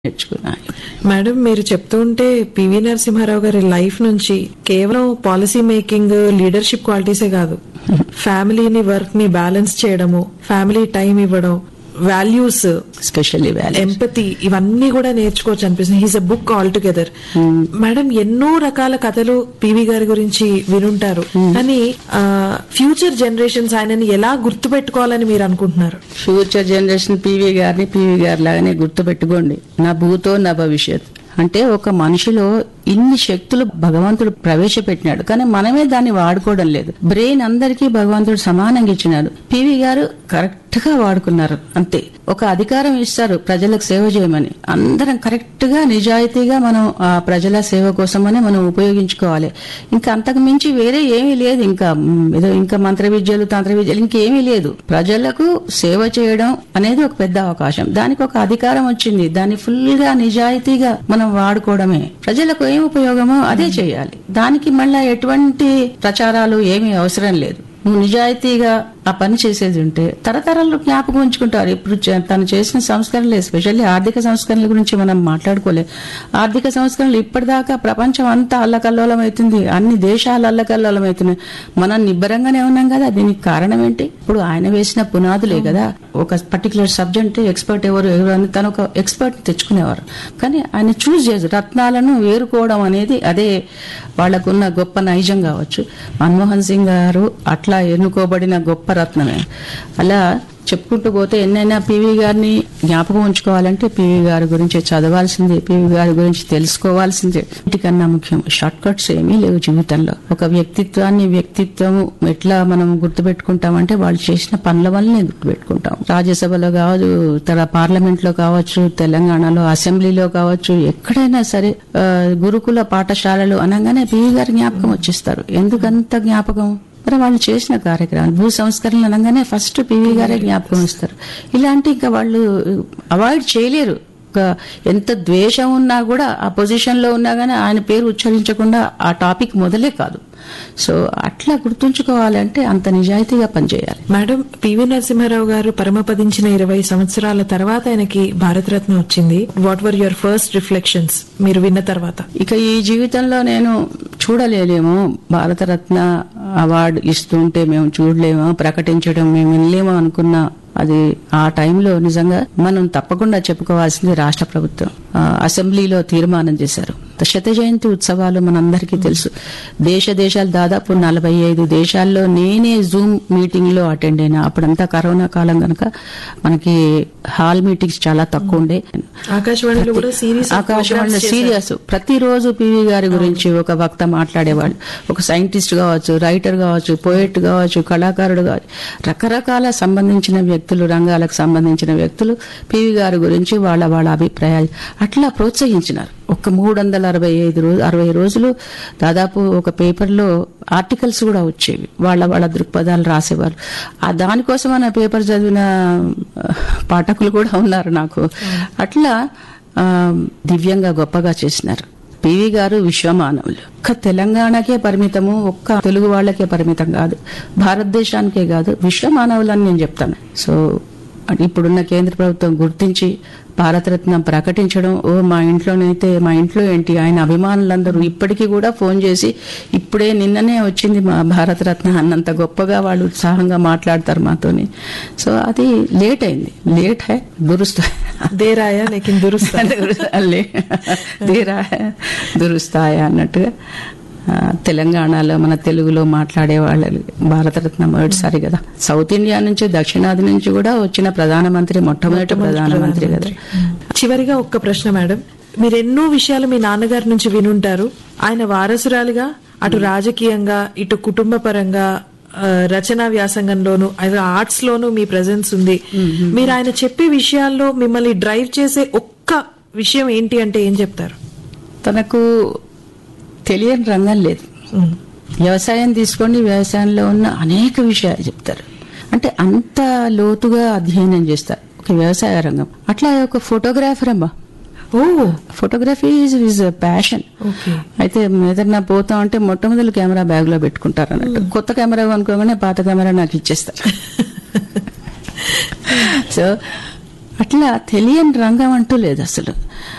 నేర్చుకున్నా మేడం మీరు చెప్తుంటే పివి నరసింహారావు గారి లైఫ్ నుంచి కేవలం పాలసీ మేకింగ్ లీడర్షిప్ క్వాలిటీసే కాదు ఫ్యామిలీని వర్క్ ని బ్యాలెన్స్ చేయడము ఫ్యామిలీ టైం ఇవ్వడం వాల్యూస్ స్పెషల్లీ వ్యాలీ ఎంపతి ఇవన్నీ కూడా నేర్చుకోవచ్చు అనిపిస్తుంది he's a book altogether madam ఎన్నో రకాల కథలు పివి గారి గురించి వినుంటారు కానీ ఫ్యూచర్ జనరేషన్స్ ఆయనని ఎలా గుర్తుపెట్టుకోవాలని మీరు అనుకుంటున్నారు ఫ్యూచర్ జనరేషన్ పీవీ గారిని పీవీ గారి లాగానే గుర్తుపెట్టుకోండి నా భూతో నా భవిష్యత్ అంటే ఒక మనిషిలో ఇన్ని శక్తులు భగవంతుడు ప్రవేశపెట్టినాడు కానీ మనమే దాన్ని వాడుకోవడం లేదు బ్రెయిన్ అందరికీ భగవంతుడు సమానంగా ఇచ్చినాడు పివి గారు కరెక్ట్ గా వాడుకున్నారు అంతే ఒక అధికారం ఇస్తారు ప్రజలకు సేవ చేయమని అందరం కరెక్ట్ గా నిజాయితీగా మనం ఆ ప్రజల సేవ కోసమని మనం ఉపయోగించుకోవాలి ఇంకా అంతకు మించి వేరే ఏమీ లేదు ఇంకా మ్, ఏదో ఇంకా మంత్ర విద్యలు తంత్ర విద్యలు ఇంకేమీ లేదు ప్రజలకు సేవ చేయడం అనేది ఒక పెద్ద అవకాశం దానికి ఒక అధికారం వచ్చింది దాన్ని ఫుల్ గా నిజాయితీగా మనం వాడుకోవడమే ప్రజలకు ఏం ఉపయోగమో అదే చేయాలి దానికి మళ్ళా ఎటువంటి ప్రచారాలు ఏమీ అవసరం లేదు నువ్వు నిజాయితీగా ఆ పని చేసేది ఉంటే తరతరాలు జ్ఞాపకం ఉంచుకుంటారు ఇప్పుడు చే- తను చేసిన సంస్కరణలు ఎస్పెషల్లీ ఆర్థిక సంస్కరణల గురించి మనం మాట్లాడుకోలే ఆర్థిక సంస్కరణలు ఇప్పటిదాకా ప్రపంచం అంతా అల్లకల్లోలం అవుతుంది అన్ని దేశాలు అల్లకల్లోలం అవుతున్నాయి మనం నిబ్బరంగానే ఉన్నాం కదా దీనికి కారణం ఏంటి ఇప్పుడు ఆయన వేసిన పునాదులే కదా ఒక పర్టికులర్ సబ్జెక్ట్ ఎక్స్పర్ట్ ఎవరు ఎవరు అని తను ఒక ఎక్స్పర్ట్ తెచ్చుకునేవారు కానీ ఆయన చూస్ చేసి రత్నాలను వేరుకోవడం అనేది అదే వాళ్లకున్న గొప్ప నైజం కావచ్చు మన్మోహన్ సింగ్ గారు అట్లా ఎన్నుకోబడిన గొప్ప రత్నమే అలా చెప్పుకుంటూ పోతే ఎన్నైనా పివి గారిని జ్ఞాపకం ఉంచుకోవాలంటే పివి గారి గురించి చదవాల్సిందే పివి గారి గురించి తెలుసుకోవాల్సిందే ఇంటికన్నా ముఖ్యం షార్ట్ కట్స్ ఏమీ లేవు జీవితంలో ఒక వ్యక్తిత్వాన్ని వ్యక్తిత్వం ఎట్లా మనం గుర్తుపెట్టుకుంటామంటే వాళ్ళు చేసిన పనుల వల్లనే గుర్తుపెట్టుకుంటాం రాజ్యసభలో కావచ్చు ఇతర పార్లమెంట్ లో కావచ్చు తెలంగాణలో అసెంబ్లీలో కావచ్చు ఎక్కడైనా సరే ఆ, గురుకుల పాఠశాలలు అనగానే పివి గారి జ్ఞాపకం వచ్చేస్తారు ఎందుకంత జ్ఞాపకం మరి వాళ్ళు చేసిన కార్యక్రమాలు భూ సంస్కరణలు అనగానే ఫస్ట్ పివి గారే జ్ఞాపకం ఇస్తారు ఇలాంటి ఇంకా వాళ్ళు అవాయిడ్ చేయలేరు ఒక ఎంత ద్వేషం ఉన్నా కూడా ఆ పొజిషన్ లో ఉన్నా గానీ ఆయన పేరు ఉచ్చరించకుండా ఆ టాపిక్ మొదలే కాదు సో అట్లా గుర్తుంచుకోవాలంటే అంత నిజాయితీగా పనిచేయాలి మేడం పివి నరసింహారావు గారు పరమపదించిన ఇరవై సంవత్సరాల తర్వాత ఆయనకి భారతరత్న వచ్చింది what were your first reflections మీరు విన్న తర్వాత ఇక ఈ జీవితంలో నేను చూడలేలేమో భారతరత్న అవార్డు ఇస్తుంటే మేము చూడలేమో ప్రకటించడం మేము వినలేమో అనుకున్న అది ఆ టైంలో నిజంగా మనం తప్పకుండా చెప్పుకోవాల్సింది రాష్ట్ర ప్రభుత్వం ఆ, అసెంబ్లీలో తీర్మానం చేశారు శత జయంతి ఉత్సవాలు మనందరికీ తెలుసు దేశ దేశాలు దాదాపు నలభై ఐదు దేశాల్లో నేనే జూమ్ మీటింగ్ లో అటెండ్ అయినా అప్పుడంతా కరోనా కాలం గనక మనకి హాల్ మీటింగ్స్ చాలా తక్కువ ఉండే ఆకాశవాణిలో కూడా సిరీస్ ఆకాశవాణి సీరియస్ ప్రతిరోజు పివి గారి గురించి ఒక వక్త మాట్లాడేవాళ్ళు ఒక సైంటిస్ట్ కావచ్చు రైటర్ కావచ్చు పోయెట్ కావచ్చు కళాకారుడు కావచ్చు రకరకాల సంబంధించిన వ్యక్తులు రంగాలకు సంబంధించిన వ్యక్తులు పివి గారి గురించి వాళ్ళ వాళ్ళ అభిప్రాయాలు అట్లా ప్రోత్సహించినారు ఒక మూడు వందల అరవై ఐదు రోజు అరవై రోజులు దాదాపు ఒక పేపర్లో ఆర్టికల్స్ కూడా వచ్చేవి వాళ్ళ వాళ్ళ దృక్పథాలు రాసేవారు ఆ దానికోసం ఆ పేపర్ చదివిన ఆ, పాఠకులు కూడా ఉన్నారు నాకు అట్లా ఆ, దివ్యంగా గొప్పగా చేసినారు పివి గారు విశ్వమానవులు ఒక్క తెలంగాణకే పరిమితము ఒక్క తెలుగు వాళ్ళకే పరిమితం కాదు భారతదేశానికే కాదు విశ్వమానవులు అని నేను చెప్తాను సో ఇప్పుడున్న కేంద్ర ప్రభుత్వం గుర్తించి భారతరత్న ప్రకటించడం ఓ మా ఇంట్లోనైతే మా ఇంట్లో ఏంటి ఆయన అభిమానులందరూ ఇప్పటికీ కూడా ఫోన్ చేసి ఇప్పుడే నిన్ననే వచ్చింది మా భారతరత్న అన్నంత గొప్పగా వాళ్ళు ఉత్సాహంగా మాట్లాడతారు మాతోని సో అది లేట్ అయింది లేట్ హై దురుస్తా దేరాయా లేకిన్ దురుస్తా అల్లే తీరా దురుస్తాయా అన్నట్టుగా ఆ, తెలంగాణలో మన తెలుగులో మాట్లాడే వాళ్ళు భారతరత్న మొదటిసారి కదా సౌత్ ఇండియా నుంచి దక్షిణాది నుంచి కూడా వచ్చిన ప్రధానమంత్రి మొట్టమొదటి ప్రధానమంత్రి కదా చివరిగా ఒక్క ప్రశ్న మేడం మీరు ఎన్నో విషయాలు మీ నాన్నగారి నుంచి వినుంటారు ఆయన వారసురాలిగా అటు రాజకీయంగా ఇటు కుటుంబ పరంగా ఆ, రచనా వ్యాసంగంలోను అది ఆర్ట్స్ లోను మీ ప్రెజెన్స్ ఉంది మీరు ఆయన చెప్పే విషయాల్లో మిమ్మల్ని డ్రైవ్ చేసే ఒక్క విషయం ఏంటి అంటే ఏం చెప్తారు తనకు తెలియని రంగం లేదు ఉమ్. వ్యవసాయం తీసుకోండి వ్యవసాయంలో ఉన్న అనేక విషయాలు చెప్తారు అంటే అంత లోతుగా అధ్యయనం చేస్తారు ఒక వ్యవసాయ రంగం అట్లా ఒక ఫోటోగ్రాఫర్ అమ్మా oh photography is is passion okay అయితే ఏదన్నా పోతా ఉంటే మొట్టమొదటి కెమెరా బ్యాగ్ లో పెట్టుకుంటారు అన్నట్టు కొత్త కెమెరా కొనుక్కోగానే పాత కెమెరా నాకు ఇచ్చేస్తారు సో అట్లా తెలియని రంగం అంటూ లేదు అసలు